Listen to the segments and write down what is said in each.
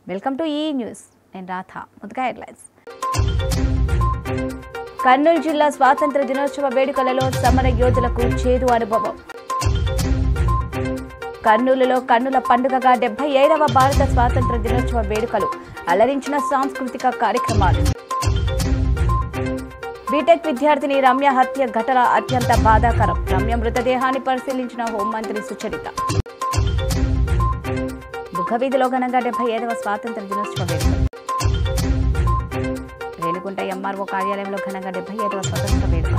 Welcome to ఈ news నేను రాధ ముందుగా హెడ్లైన్స్ కర్నూలు జిల్లా స్వాతంత్ర దినోత్సవ వేడుకలలో సమర యోధులకు చేదు అనుభవం కర్నూలులో కన్నుల పండుగగా డెబ్బై ఏడవ భారత స్వాతంత్ర దినోత్సవ వేడుకలు అలరించిన సాంస్కృతిక కార్యక్రమాలు బీటెక్ విద్యార్థిని రమ్య హత్య ఘటన అత్యంత బాధాకరం రమ్య మృతదేహాన్ని పరిశీలించిన హోంమంత్రి సుచరిత బుగ్గవీధిలో ఘనంగా డెబ్బై ఐదవ స్వాతంత్ర దినోత్సవ వేడుకలు రేణుగుంట ఎంఆర్ఓ కార్యాలయంలో ఘనంగా డెబ్బై ఐదవ స్వతంత్ర వేడుకలు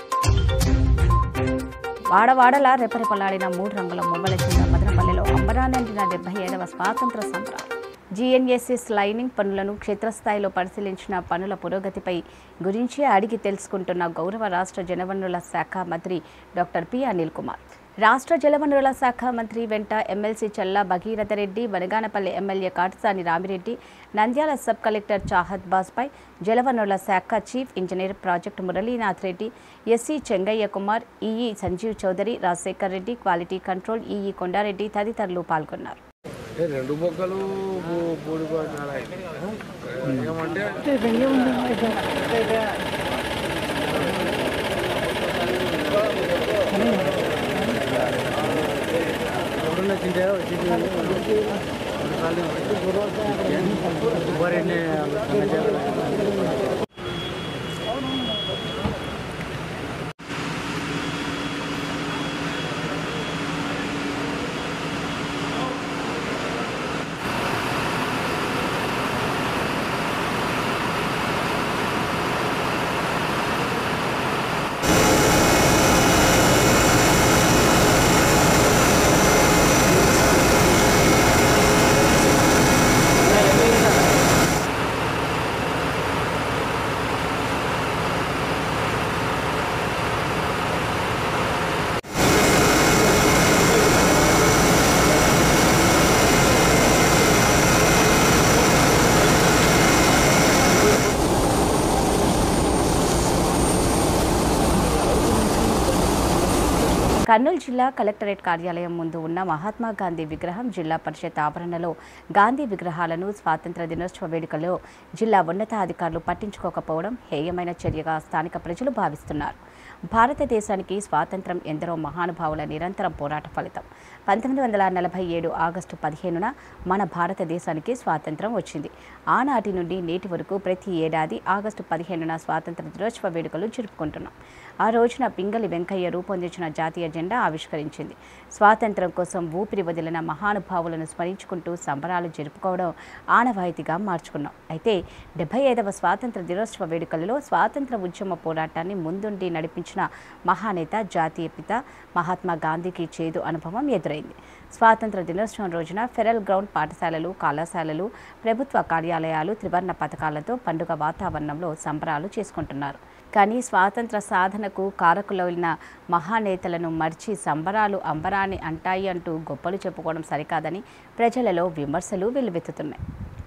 వాడవాడల రెపరెపలాడిన మూడు రంగుల మొబైల్ చెందిన మదనపల్లిలో అంబరానందిన డెబ్బై ఐదవ స్వాతంత్ర సంబరాలు జీఎన్ఎస్ఎస్ లైనింగ్ పనులను క్షేత్రస్థాయిలో పరిశీలించిన పనుల పురోగతిపై గురించి అడిగి తెలుసుకుంటున్న గౌరవ రాష్ట్ర జలవనరుల శాఖ మంత్రి డాక్టర్ పి అనిల్ కుమార్ రాష్ట్ర జలవనరుల శాఖ మంత్రి వెంట MLC Challa Bhagiratha Reddy Vanaganapalli MLA Katasani Ramireddy Nandyal sub collector Chahat బాస్పై జలవనరుల శాఖ chief engineer project Muralinath Reddy SE Chengaiah Kumar EE Sanjeev Chowdary Rajasekhar Reddy quality control EE Kondareddy తదితరులు పాల్గొన్నారు ఏ రెండు బొక్కలు పూడిపోయినారా ఏమంటే ఎవరన్నా తింటే సుబ్బారెడ్డి కర్నూలు జిల్లా కలెక్టరేట్ కార్యాలయం ముందు ఉన్న మహాత్మా గాంధీ విగ్రహం జిల్లా పరిషత్ ఆవరణలో గాంధీ విగ్రహాలను స్వాతంత్ర దినోత్సవ వేడుకలో జిల్లా ఉన్నతాధికారులు పట్టించుకోకపోవడం హేయమైన చర్యగా స్థానిక ప్రజలు భావిస్తున్నారు భారతదేశానికి స్వాతంత్రం ఎందరో మహానుభావుల నిరంతరం పోరాట ఫలితం పంతొమ్మిది వందల నలభై ఏడు ఆగస్టు పదిహేనున మన భారతదేశానికి స్వాతంత్రం వచ్చింది ఆనాటి నుండి నేటి వరకు ప్రతి ఏడాది ఆగస్టు పదిహేనున స్వాతంత్ర దినోత్సవ వేడుకలు జరుపుకుంటున్నాం ఆ రోజున పింగళి వెంకయ్య రూపొందించిన జాతీయ జెండా ఆవిష్కరించింది స్వాతంత్రం కోసం ఊపిరి వదిలిన మహానుభావులను స్మరించుకుంటూ సంబరాలు జరుపుకోవడం ఆనవాయితీగా మార్చుకున్నాం అయితే డెబ్బై ఐదవ స్వాతంత్ర దినోత్సవ వేడుకలలో స్వాతంత్ర ఉద్యమ పోరాటాన్ని ముందుండి నడిపించిన మహానేత జాతీయ పిత మహాత్మా గాంధీకి చేదు అనుభవం ఎదురైంది స్వాతంత్ర దినోత్సవం రోజున ఫెరల్ గ్రౌండ్ పాఠశాలలు కళాశాలలు ప్రభుత్వ కార్యాలయాలు త్రివర్ణ పథకాలతో పండుగ వాతావరణంలో సంబరాలు చేసుకుంటున్నారు కానీ స్వాతంత్ర సాధనకు కారకులైన మహానేతలను మర్చి సంబరాలు అంబరాన్ని అంటాయి అంటూ గొప్పలు చెప్పుకోవడం సరికాదని ప్రజలలో విమర్శలు వెల్లువెత్తుతున్నాయి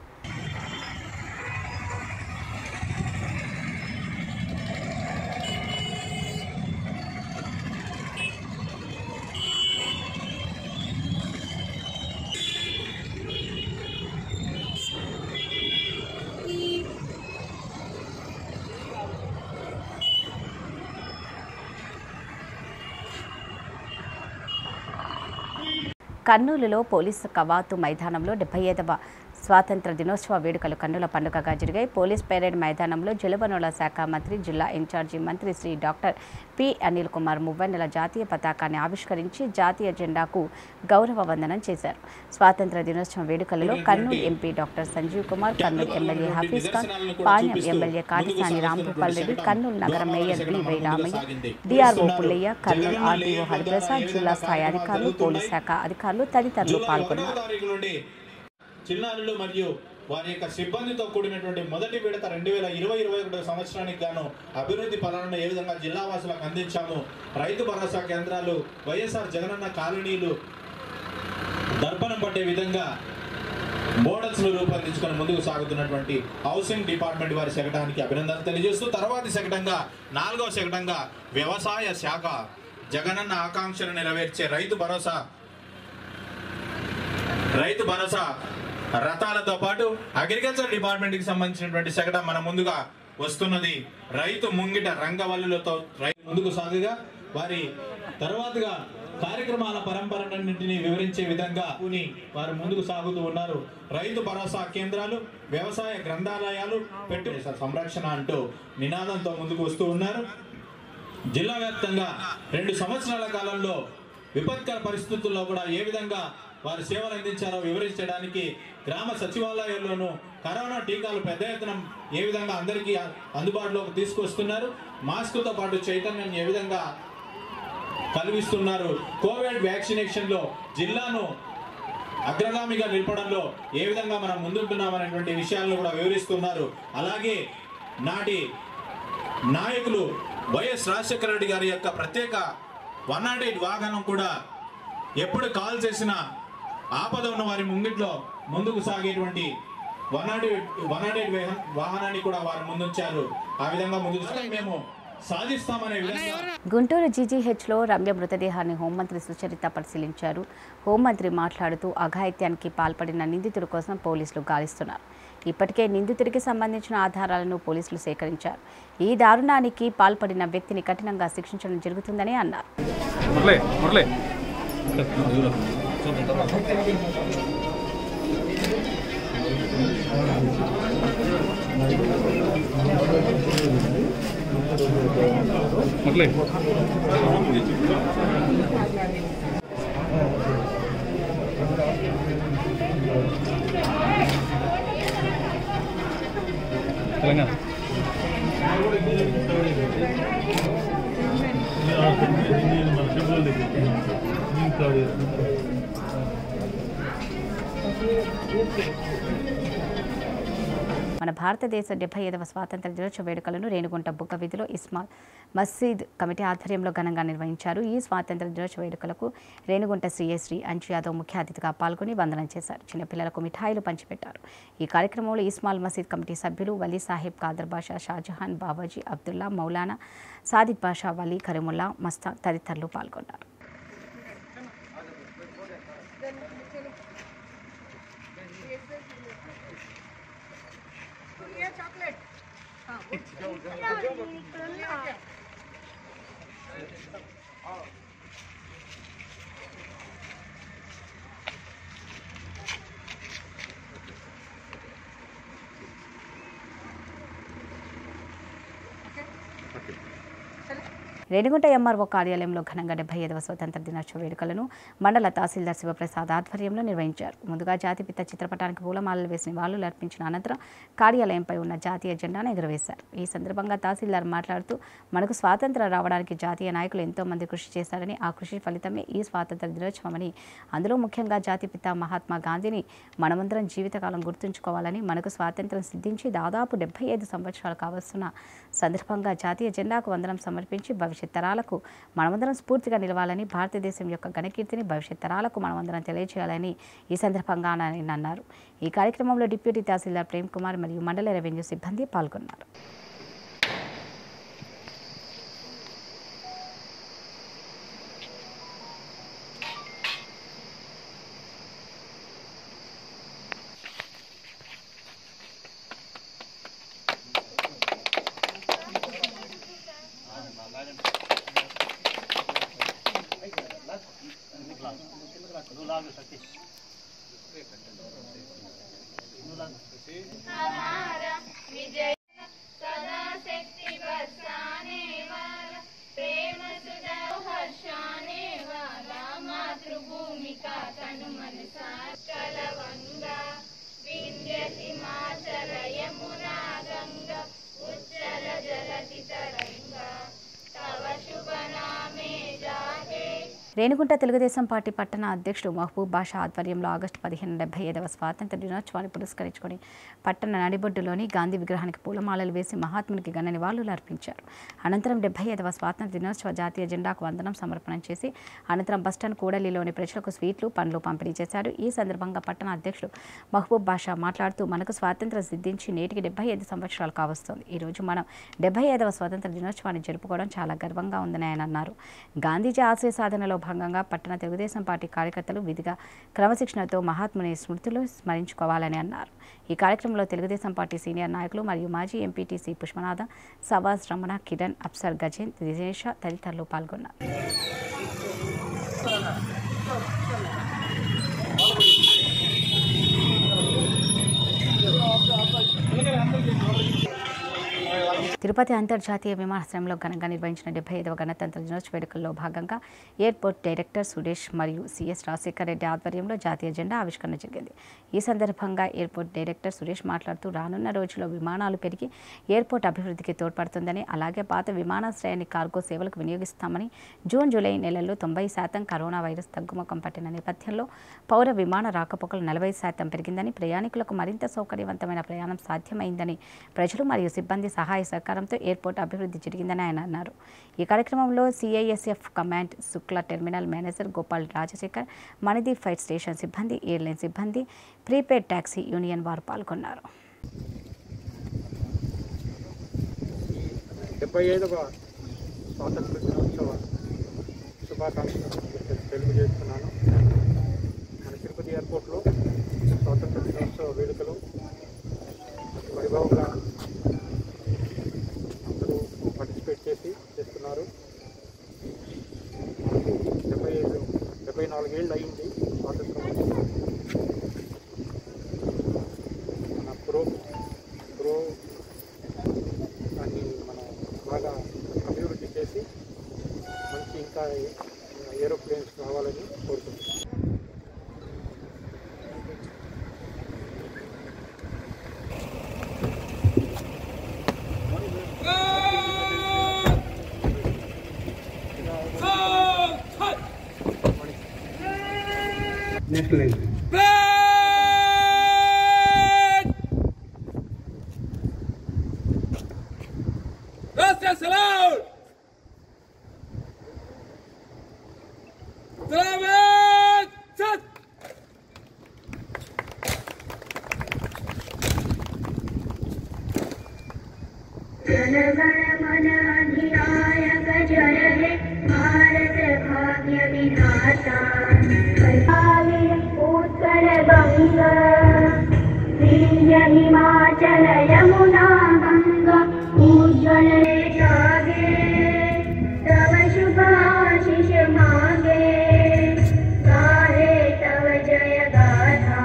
కర్నూలులో పోలీసు కవాతు మైదానంలో డెబ్బై ఐదవ స్వాతంత్ర దినోత్సవ వేడుకలు కన్నుల పండుగగా జరిగాయి పోలీస్ పెరేడ్ మైదానంలో జలవనరుల శాఖ మంత్రి జిల్లా ఇన్ఛార్జి మంత్రి శ్రీ డాక్టర్ పి అనిల్ కుమార్ మువ్వన్నెల జాతీయ పతాకాన్ని ఆవిష్కరించి జాతీయ జెండాకు గౌరవ వందనం చేశారు స్వాతంత్ర దినోత్సవ వేడుకలలో Kurnool MP doctor Sanjeev Kumar Kurnool MLA Hafeez Khan Panyam MLA Katasani Rambhupal Reddy Kurnool నగర mayor V Y Ramaiah DRO Pullaiah Kurnool RDO Hariprasad జిల్లా స్థాయి అధికారులు పోలీస్ శాఖ అధికారులు తదితరులు జూన్ పాల్గొన్నారు ఒకటో తారీఖు నుండి చిన్నారులు మరియు వారి యొక్క సిబ్బందితో కూడినటువంటి మొదటి విడత రెండు వేల ఇరవై ఇరవై ఒకటో సంవత్సరానికి గాను అభివృద్ధి ఫలాలను ఏ విధంగా జిల్లా వాసులకు అందించాము రైతు భరోసా కేంద్రాలు వైఎస్ఆర్ జగనన్న కాలనీలు దర్పణం పట్టే విధంగా మోడల్స్ ను రూపొందించుకొని ముందుకు సాగుతున్నటువంటి హౌసింగ్ డిపార్ట్మెంట్ వారి శకటానికి అభినందనలు తెలియజేస్తూ తర్వాతి శకటంగా నాలుగవ శకటంగా వ్యవసాయ శాఖ జగనన్న ఆకాంక్షను నెరవేర్చే రైతు భరోసా రైతు భరోసా రథాలతో పాటు అగ్రికల్చర్ డిపార్ట్మెంట్ కి సంబంధించినటువంటి శకటం మన ముందుగా వస్తున్నది రైతు ముంగిట రంగవల్లులతో రైతు ముందుకు సాగుగా వారి తర్వాతగా కార్యక్రమాల పరంపరన్నింటినీ వివరించే విధంగా కూని వారు ముందుకు సాగుతూ ఉన్నారు రైతు భరోసా కేంద్రాలు వ్యవసాయ గ్రంథాలయాలు పెట్టు సంరక్షణ అంటూ నినాదంతో ముందుకు వస్తూ ఉన్నారు జిల్లా వ్యాప్తంగా రెండు సంవత్సరాల కాలంలో విపత్కర పరిస్థితుల్లో కూడా ఏ విధంగా వారి సేవలు అందించారో వివరించడానికి గ్రామ సచివాలయాల్లోనూ కరోనా టీకాలు పెద్ద ఎత్తున ఏ విధంగా అందరికీ అందుబాటులోకి తీసుకొస్తున్నారు మాస్క్తో పాటు చైతన్యం ఏ విధంగా కల్పిస్తున్నారు కోవిడ్ వ్యాక్సినేషన్ లో జిల్లాను అగ్రగామిగా నిలపడంలో ఏ విధంగా మనం ముందుంటున్నాం అనేటువంటి విషయాలను కూడా వివరిస్తున్నారు అలాగే నాటి నాయకులు వైఎస్ రాజశేఖర రెడ్డి గారి యొక్క ప్రత్యేక వన్ నాట్ ఎయిట్ వాహనం కూడా ఎప్పుడు కాల్ చేసినా ఆపద ఉన్న వారి ముంగిట్లో ముందుకు సాగేటువంటి one not eight one not eight వాహనాన్ని కూడా వారు ముందుంచారు ఆ విధంగా ముందుకు సాగి మేము సాధిస్తామనే విధంగా గుంటూరు జీజీహెచ్లో రమ్య మృతదేహాన్ని హోంమంత్రి సుచరిత పరిశీలించారు హోంమంత్రి మాట్లాడుతూ అఘాయిత్యానికి పాల్పడిన నిందితుడి కోసం పోలీసులు గాలిస్తున్నారు ఇప్పటికే నిందితుడికి సంబంధించిన ఆధారాలను పోలీసులు సేకరించారు ఈ దారుణానికి పాల్పడిన వ్యక్తిని కఠినంగా శిక్షించడం జరుగుతుందని అన్నారు మురళి మురళి మురళి తెలంగాణ మన భారతదేశ డెబ్బై ఐదవ స్వాతంత్ర దినోత్సవ వేడుకలను రేణుగుంట బుగ్గ వీధిలో ఇస్మాల్ మసీద్ కమిటీ ఆధ్వర్యంలో ఘనంగా నిర్వహించారు ఈ స్వాతంత్ర దినోత్సవ వేడుకలకు రేణుగుంట శ్రీయశ్రీ అంజు యాదవ్ ముఖ్య అతిథిగా పాల్గొని వందనం చేశారు చిన్నపిల్లలకు మిఠాయిలు పంచిపెట్టారు ఈ కార్యక్రమంలో ఇస్మాల్ మసీద్ కమిటీ సభ్యులు వలీ సాహిబ్ కాదర్ బాషా షాజహాన్ బాబాజీ అబ్దుల్లా మౌలానా సాదిక్ బాషా వలీ కరీముల్లా మస్తా తదితరులు పాల్గొన్నారు రేణిగుంట ఎంఆర్ఓ కార్యాలయంలో ఘనంగా డెబ్బై ఐదవ స్వతంత్ర దినోత్సవ వేడుకలను మండల తహసీల్దార్ శివప్రసాద్ ఆధ్వర్యంలో నిర్వహించారు ముందుగా జాతిపిత చిత్రపటానికి పూలమాలలు వేసిన నివాళులు అర్పించిన అనంతరం కార్యాలయంపై ఉన్న జాతీయ జెండాను ఎగురవేశారు ఈ సందర్భంగా తహసీల్దార్ మాట్లాడుతూ మనకు స్వాతంత్రం రావడానికి జాతీయ నాయకులు ఎంతో మంది కృషి చేశారని ఆ కృషి ఫలితమే ఈ స్వాతంత్ర దినోత్సవమని అందులో ముఖ్యంగా జాతిపిత మహాత్మా గాంధీని మనమందరం జీవితకాలం గుర్తుంచుకోవాలని మనకు స్వాతంత్రం సిద్ధించి దాదాపు డెబ్బై ఐదు సంవత్సరాలు కావస్తున్న సందర్భంగా జాతీయ జెండాకు వందనం సమర్పించి భవిష్యత్ తరాలకు మనమందరం స్ఫూర్తిగా నిలవాలని భారతదేశం యొక్క ఘనకీర్తిని భవిష్యత్ తరాలకు మనమందరం తెలియజేయాలని ఈ సందర్భంగా ఆయన అన్నారు ఈ కార్యక్రమంలో డిప్యూటీ తహసీల్దార్ ప్రేమ్ కుమార్ మరియు మండల రెవెన్యూ సిబ్బంది పాల్గొన్నారు सदा शक्ति बरसाने वाला प्रेम सुधा हर्षाने वाला मातृभूमि का तन मन सालवंगा विंध्य हिमाचल यमुना गंगा उच्चल जलति तरंगा तव शुभ नामे जागे రేణిగుంట తెలుగుదేశం పార్టీ పట్టణ అధ్యక్షుడు మహబూబ్ బాషా ఆధ్వర్యంలో ఆగస్టు పదిహేను డెబ్బై ఐదవ స్వాతంత్ర దినోత్సవాన్ని పురస్కరించుకొని పట్టణ నడిబొడ్డులోని గాంధీ విగ్రహానికి పూలమాలలు వేసి మహాత్మునికి ఘన నివాళులు అర్పించారు అనంతరం డెబ్బై ఐదవ స్వాతంత్ర దినోత్సవ జాతీయ జెండాకు వందనం సమర్పణ చేసి అనంతరం బస్టాండ్ కూడలిలోని ప్రజలకు స్వీట్లు పండ్లు పంపిణీ చేశారు ఈ సందర్భంగా పట్టణ అధ్యక్షుడు మహబూబ్ బాషా మాట్లాడుతూ మనకు స్వాతంత్రం సిద్ధించి నేటికి డెబ్బై ఐదు సంవత్సరాలు కావస్తోంది ఈరోజు మనం డెబ్బై ఐదవ స్వాతంత్ర దినోత్సవాన్ని జరుపుకోవడం చాలా గర్వంగా ఉందని ఆయన అన్నారు గాంధీజీ ఆశయ సాధనలో భాగంగా పట్టణ తెలుగుదేశం పార్టీ కార్యకర్తలు విధిగా క్రమశిక్షణతో మహాత్ముని స్మృతులు స్మరించుకోవాలని అన్నారు ఈ కార్యక్రమంలో తెలుగుదేశం పార్టీ సీనియర్ నాయకులు మరియు మాజీ ఎంపీటీసీ పుష్పనాథ సవాజ్ రమణ కిరణ్ అప్సర్ గజేంద్ దినేష తదితరులు పాల్గొన్నారు తిరుపతి అంతర్జాతీయ విమానాశ్రయంలో ఘనంగా నిర్వహించిన డెబ్బై ఐదవ గణతంత్ర దినోత్సవ వేడుకల్లో భాగంగా ఎయిర్పోర్ట్ డైరెక్టర్ సురేష్ మరియు సిఎస్ రాజశేఖర్ రెడ్డి ఆధ్వర్యంలో జాతీయ జెండా ఆవిష్కరణ జరిగింది ఈ సందర్భంగా ఎయిర్పోర్ట్ డైరెక్టర్ సురేష్ మాట్లాడుతూ రానున్న రోజుల్లో విమానాలు పెరిగి ఎయిర్పోర్ట్ అభివృద్ధికి తోడ్పడుతుందని అలాగే పాత విమానాశ్రయాన్ని కార్గో సేవలకు వినియోగిస్తామని జూన్ జూలై నెలల్లో తొంభై శాతం కరోనా వైరస్ తగ్గుముఖం పట్టిన నేపథ్యంలో పౌర విమాన రాకపోకలు నలభై శాతం పెరిగిందని ప్రయాణికులకు మరింత సౌకర్యవంతమైన ప్రయాణం సాధ్యమైందని ప్రజలు మరియు సిబ్బంది సహాయ సహకారంతో ఎయిర్పోర్ట్ అభివృద్ధి జరిగిందని ఆయన అన్నారు ఈ కార్యక్రమంలో CISF command Shukla terminal manager Gopal Rajasekhar Manideep fire station సిబ్బంది ఎయిర్లైన్ సిబ్బంది ప్రీపెయిడ్ ట్యాక్సీ యూనియన్ వారు పాల్గొన్నారు డెబ్బై ఐదవ స్వాతంత్ర దినోత్సవ శుభాకాంక్షలు తెలియజేస్తున్నాను మన తిరుపతి ఎయిర్పోర్ట్లో స్వాతంత్ర దినోత్సవ వేడుకలు వైభవంగా అందరూ పార్టిసిపేట్ చేసి చేస్తున్నారు డెబ్బై ఐదు డెబ్బై నాలుగేళ్ళు అయింది స్వాతంత్రం వచ్చి. మన ప్రో ప్రో దాన్ని మనం బాగా అభివృద్ధి చేసి మంచి ఇంకా ఏరోప్లేన్స్ కావాలని కోరుతున్నాం next line Gracias, salud. Salamat! Sat! जनगणमन अधिनायक जय हे भारत भाग्य विधाता कलिर उत्कल बंग प्रिय हिमाचल यमुना गंगा उज्ज्वल सागे तव शुभ आशीष मागे गाहे तव जय गाथा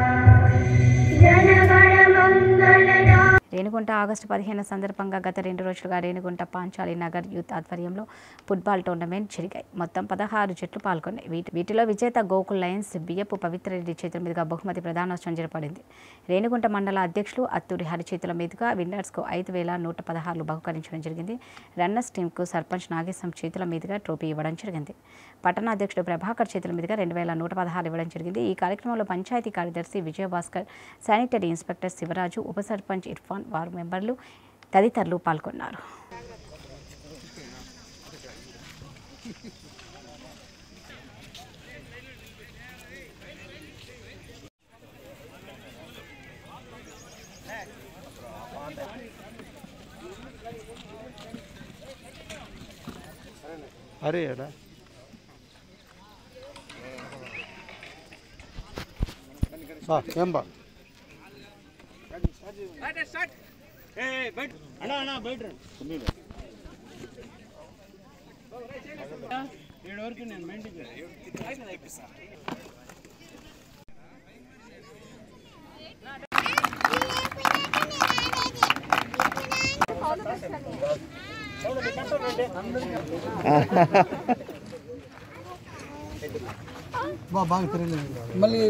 जनगण मंगल రేణిగుంట ఆగస్టు పదిహేను సందర్భంగా గత రెండు రోజులుగా రేణిగుంట పాంచాలి నగర్ యూత్ ఆధ్వర్యంలో ఫుట్బాల్ టోర్నమెంట్ జరిగాయి మొత్తం పదహారు జట్లు పాల్గొన్నాయి వీటి వీటిలో విజేత గోకుల్ లయన్స్ బియ్యపు పవిత్రరెడ్డి చేతుల మీదుగా బహుమతి ప్రధానోత్సవం జరపడింది రేణిగుంట మండల అధ్యక్షులు అత్తూరి హరి చేతుల మీదుగా విన్నర్స్కు ఐదు వేల నూట పదహారులు బహుకరించడం జరిగింది రన్నర్స్ టీంకు సర్పంచ్ నాగేశం చేతుల మీదుగా ట్రోఫీ ఇవ్వడం జరిగింది పట్టణ అధ్యక్షుడు ప్రభాకర్ చేతుల మీదుగా రెండు వేల నూట పదహారు ఇవ్వడం జరిగింది ఈ కార్యక్రమంలో పంచాయతీ కార్యదర్శి విజయభాస్కర్ శానిటరీ ఇన్స్పెక్టర్ శివరాజు ఉప సర్పంచ్ ఇర్ఫాన్ వారు మెంబర్లు తదితరులు పాల్గొన్నారు అరే ఎడా బా ఏం బా బా బాగా తిరిగింది మళ్ళీ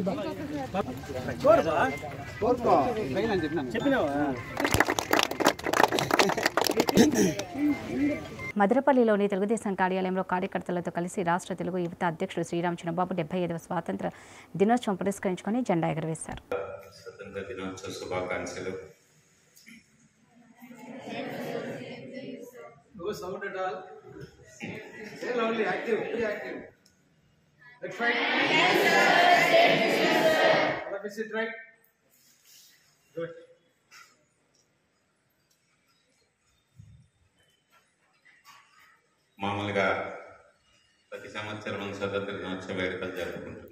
మదనపల్లిలోని తెలుగుదేశం కార్యాలయంలో కార్యకర్తలతో కలిసి రాష్ట్ర తెలుగు యువత అధ్యక్షుడు శ్రీరామ్ చిన్నబాబు డెబ్బై ఐదవ స్వాతంత్ర దినోత్సవం పురస్కరించుకొని జెండా ఎగరవేశారు స్వతంత్ర దినోత్సవ శుభాకాంక్షలు No sound at all. Say loudly, active, very active. Let's fight. Yes, sir. Let me sit right. Good. మామూలుగా ప్రతి సంవత్సరం స్వతంత్ర దినోత్సవ వేడుకలు జరుపుకుంటున్నాం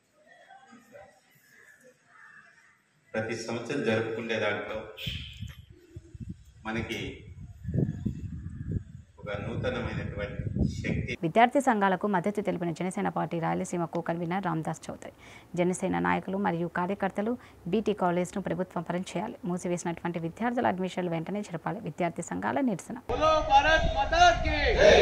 ప్రతి సంవత్సరం జరుపుకునే దాంట్లో మనకి ఒక నూతనమైనటువంటి శక్తి విద్యార్థి సంఘాలకు మద్దతు తెలిపిన జనసేన పార్టీ రాయలసీమకు కన్వీనర్ రామ్దాస్ చౌదరి జనసేన నాయకులు మరియు కార్యకర్తలు బీటీ కాలేజ్ను ప్రభుత్వం పరం చేయాలి మూసివేసినటువంటి విద్యార్థుల అడ్మిషన్లు వెంటనే జరపాలి విద్యార్థి సంఘాల నిరసన बोलो भारत माता की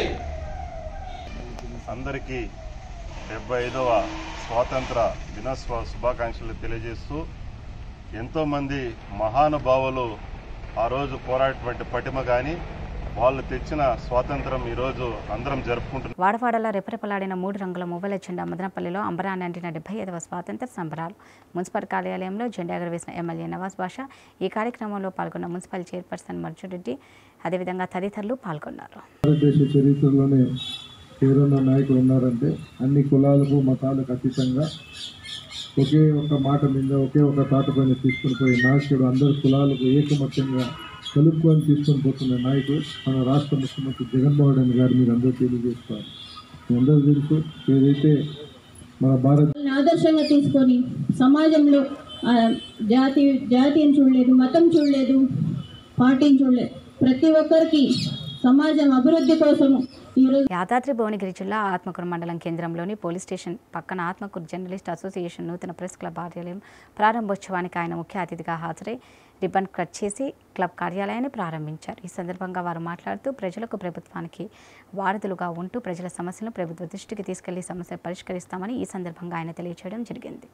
అందరికీ డెబ్బై ఐదవ స్వాతంత్ర దినోత్సవ శుభాకాంక్షలు తెలియజేస్తూ ఎంతోమంది మహానుభావులు ఆ రోజు పోరాటటువంటి పటిమ కానీ వాళ్ళు తెచ్చిన స్వాతంత్రం ఈరోజు అందరం జరుపుకుంటున్నాం వాడవాడలా రెపరెపలాడిన మూడు రంగుల మువ్వల జెండా మదనపల్లిలో అంబరాన్ని అంటిన డెబ్బై ఐదవ స్వాతంత్ర సంబరాలు మున్సిపల్ కార్యాలయంలో జెండా ఎగరవేసిన ఎమ్మెల్యే నవాజ్ బాషా ఈ కార్యక్రమంలో పాల్గొన్న మున్సిపల్ చైర్పర్సన్ మర్జున్ రెడ్డి అదేవిధంగా తదితరులు పాల్గొన్నారు భారతదేశ చరిత్రలోనే పేరున్న నాయకులు ఉన్నారంటే అన్ని కులాలకు మతాలకు అతీతంగా ఒకే ఒక మాట మీద ఒకే ఒక తాట పైన తీసుకుని పోయే నాయకుడు అందరు కులాలకు ఏకమత్యంగా కలుపుకొని తీసుకొని పోతున్న నాయకుడు మన రాష్ట్ర ముఖ్యమంత్రి జగన్మోహన్ రెడ్డి గారు మీరు అందరూ తెలియజేస్తారు మీ అందరూ తెలుసు ఏదైతే మన భారత ఆదర్శంగా తీసుకొని సమాజంలో ఆ, జాతి జాతిని చూడలేదు మతం చూడలేదు పార్టీని చూడలేదు ప్రతి ఒక్కరికి సమాజం అభివృద్ధి కోసము ఈరోజు యాదాద్రి భువనగిరి జిల్లా ఆత్మకూరు మండలం కేంద్రంలోని పోలీస్ స్టేషన్ పక్కన ఆత్మకూరు జర్నలిస్ట్ అసోసియేషన్ నూతన ప్రెస్ క్లబ్ కార్యాలయం ప్రారంభోత్సవానికి ఆయన ముఖ్య అతిథిగా హాజరై రిబ్బన్ కట్ చేసి క్లబ్ కార్యాలయాన్ని ప్రారంభించారు ఈ సందర్భంగా వారు మాట్లాడుతూ ప్రజలకు ప్రభుత్వానికి వారధులుగా ఉంటూ ప్రజల సమస్యలను ప్రభుత్వ దృష్టికి తీసుకెళ్లి సమస్య పరిష్కరిస్తామని ఈ సందర్భంగా ఆయన తెలియజేయడం జరిగింది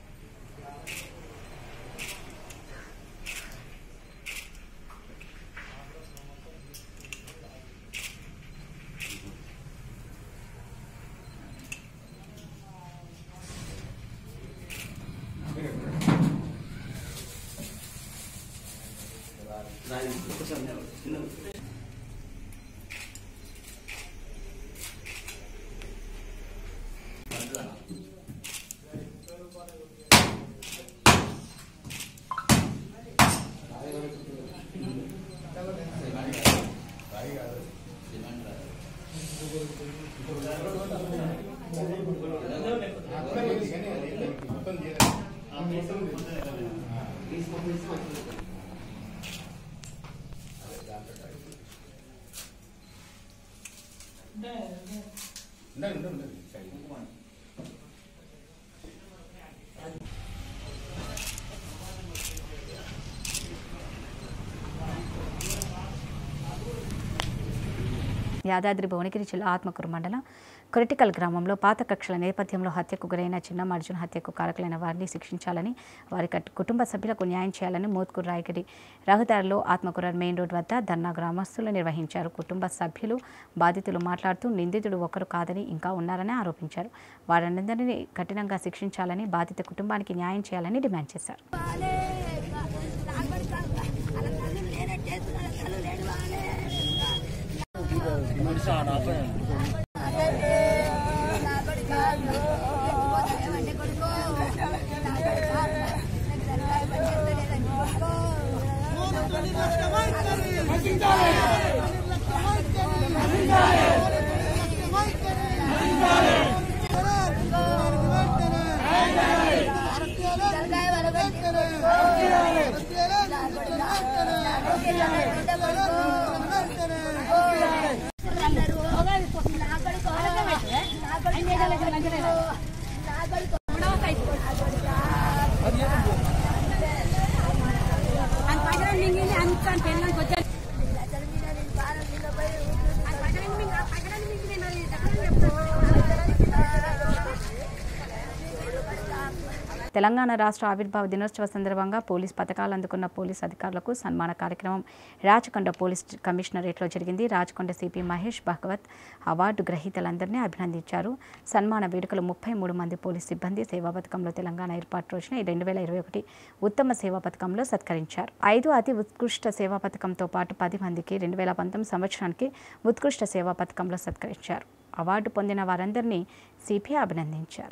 యాదాద్రి భువనగిరి జిల్లా ఆత్మకూరు మండలం క్రిటికల్ గ్రామంలో పాత కక్షల నేపథ్యంలో హత్యకు గురైన చిన్నమార్జున హత్యకు కారకులైన వారిని శిక్షించాలని వారి కట్- కుటుంబ సభ్యులకు న్యాయం చేయాలని మోత్కూరు రాయగిరి రహదారిలో ఆత్మకూర మెయిన్ రోడ్ వద్ద ధర్నా గ్రామస్తులు నిర్వహించారు కుటుంబ సభ్యులు బాధితులు మాట్లాడుతూ నిందితుడు ఒకరు కాదని ఇంకా ఉన్నారని ఆరోపించారు వారందరినీ కఠినంగా శిక్షించాలని బాధిత కుటుంబానికి న్యాయం చేయాలని డిమాండ్ చేశారు తెలంగాణ రాష్ట్ర ఆవిర్భావ దినోత్సవ సందర్భంగా పోలీస్ పథకాలు అందుకున్న పోలీస్ అధికారులకు సన్మాన కార్యక్రమం రాచకొండ పోలీస్ కమిషనరేట్లో జరిగింది రాచకొండ సిపి మహేష్ భాగవత్ అవార్డు గ్రహీతలందరినీ అభినందించారు సన్మాన వేడుకలు ముప్పై మూడు మంది పోలీస్ సిబ్బంది సేవా పథకంలో తెలంగాణ ఏర్పాటు రోజున రెండు వేల ఇరవై ఒకటి ఉత్తమ సేవా పథకంలో సత్కరించారు ఐదు అతి ఉత్కృష్ట సేవా పథకంతో పాటు పది మందికి రెండు వేల పంతొమ్మిది సంవత్సరానికి ఉత్కృష్ట సేవా పథకంలో సత్కరించారు అవార్డు పొందిన వారందరినీ సిపి అభినందించారు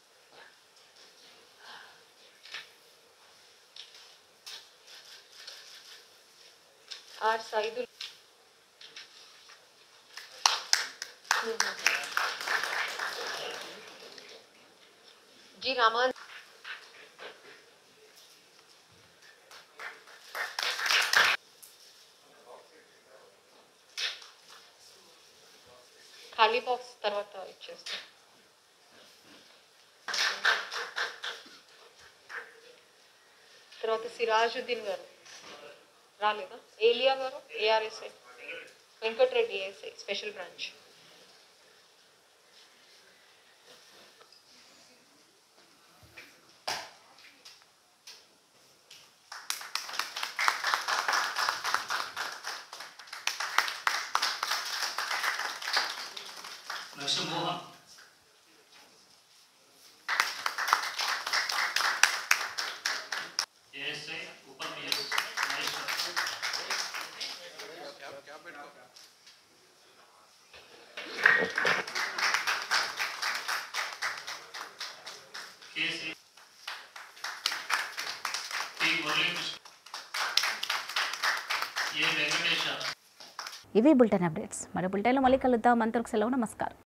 ఆర్ట్స్ ఐదు जी रामान ఖాళీ బాక్స్ తర్వాత ఇచ్చేస్తాం తర్వాత సిరాజుద్దీన్ గారు రాలేదా ఏలియా గారు ARSI Venkatareddy ASI special branch Laxmohan ASI ఉప PS Maheshwar K C T Muralikrishna A Venkatesh ఇవి బులెటిన్ అప్డేట్స్ మరో బులెటిన్లో మళ్ళీ కలుద్దాం అంతవరకు సెలవు నమస్కారం